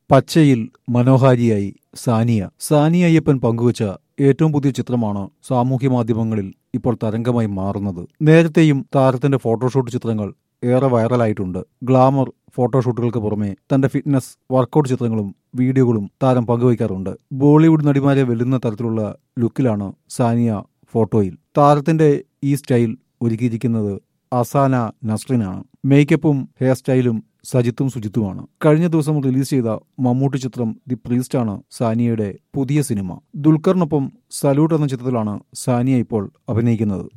പച്ചയിൽ മനോഹാരിയായി സാനിയ സാനിയ അയ്യപ്പൻ പങ്കുവച്ച ഏറ്റവും പുതിയ ചിത്രമാണ് സാമൂഹ്യ മാധ്യമങ്ങളിൽ ഇപ്പോൾ തരംഗമായി മാറുന്നത് നേരത്തെയും താരത്തിന്റെ ഫോട്ടോഷൂട്ട് ചിത്രങ്ങൾ ഏറെ വൈറലായിട്ടുണ്ട് ഗ്ലാമർ ഫോട്ടോഷൂട്ടുകൾക്ക് പുറമെ തന്റെ ഫിറ്റ്നസ് വർക്കൗട്ട് ചിത്രങ്ങളും വീഡിയോകളും താരം പങ്കുവയ്ക്കാറുണ്ട് ബോളിവുഡ് നടിമാരെ വെല്ലുന്ന തരത്തിലുള്ള ലുക്കിലാണ് സാനിയ ഫോട്ടോയിൽ താരത്തിന്റെ ഈ സ്റ്റൈൽ ഒരുക്കിയിരിക്കുന്നത് അസാന നസ്രിനാണ് മേക്കപ്പും ഹെയർ സ്റ്റൈലും സജിത്തും സുജിത്തുമാണ് കഴിഞ്ഞ ദിവസം റിലീസ് ചെയ്ത മമ്മൂട്ടി ചിത്രം ദി പ്രീസ്റ്റാണ് സാനിയയുടെ പുതിയ സിനിമ ദുൽഖറിനൊപ്പം സല്യൂട്ട് എന്ന ചിത്രത്തിലാണ് സാനിയ ഇപ്പോൾ അഭിനയിക്കുന്നത്